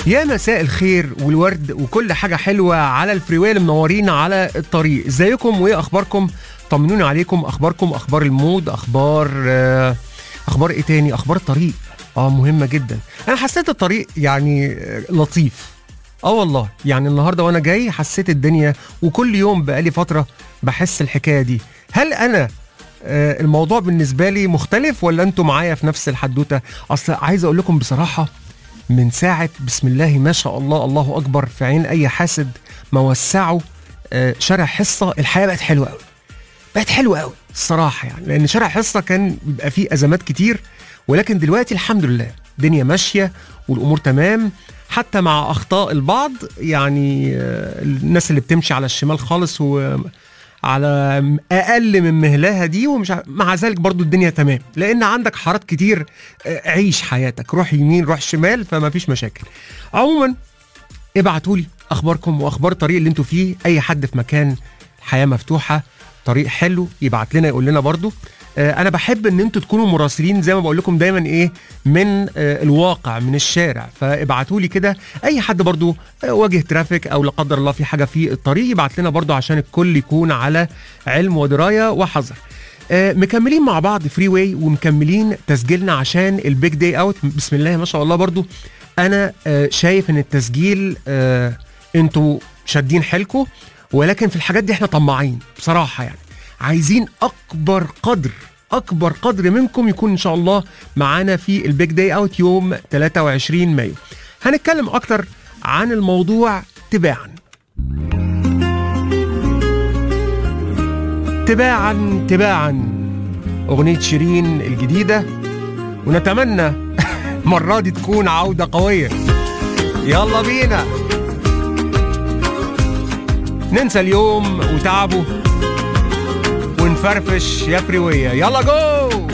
يا مساء الخير والورد وكل حاجة حلوة على الفريوي اللي منورين على الطريق ازيكم وايه اخباركم طمنوني عليكم اخباركم اخبار المود اخبار آه، اخبار ايه تاني اخبار الطريق اه مهمة جدا انا حسيت الطريق يعني آه، لطيف اه والله يعني النهارده وانا جاي حسيت الدنيا وكل يوم بقالي فترة بحس الحكاية دي هل انا آه، الموضوع بالنسبة لي مختلف ولا انتوا معايا في نفس الحدوتة اصل عايز اقول لكم بصراحة من ساعة بسم الله ما شاء الله الله أكبر في عين أي حاسد ما وسعوا آه، شارع حصة الحياة بقت حلوة قوي بقت حلوة قوي الصراحة يعني لأن شارع حصة كان بيبقى فيه أزمات كتير ولكن دلوقتي الحمد لله الدنيا ماشية والأمور تمام حتى مع أخطاء البعض يعني آه، الناس اللي بتمشي على الشمال خالص و على اقل من مهلها دي ومش ع- مع ذلك برضو الدنيا تمام لان عندك حارات كتير آه، عيش حياتك روح يمين روح شمال فما فيش مشاكل عموما ابعتوا لي اخباركم واخبار الطريق اللي انتوا فيه اي حد في مكان الحياه مفتوحه طريق حلو يبعت لنا يقول لنا برضو آه، انا بحب ان انتوا تكونوا مراسلين زي ما بقول لكم دايما ايه من آه، الواقع من الشارع فابعتوا لي كده اي حد برضو آه، واجه ترافيك او لا قدر الله في حاجه في الطريق يبعت لنا برضو عشان الكل يكون على علم ودرايه وحذر آه، مكملين مع بعض فري واي ومكملين تسجيلنا عشان البيج داي اوت بسم الله ما شاء الله برضو انا آه، شايف ان التسجيل آه، انتوا شادين حيلكم ولكن في الحاجات دي احنا طماعين بصراحه يعني عايزين اكبر قدر اكبر قدر منكم يكون ان شاء الله معانا في البيج داي اوت يوم 23 مايو هنتكلم اكتر عن الموضوع تباعا تباعا تباعا اغنيه شيرين الجديده ونتمنى المره دي تكون عوده قويه يلا بينا ننسى اليوم وتعبه ونفرفش يا فريوية يلا جو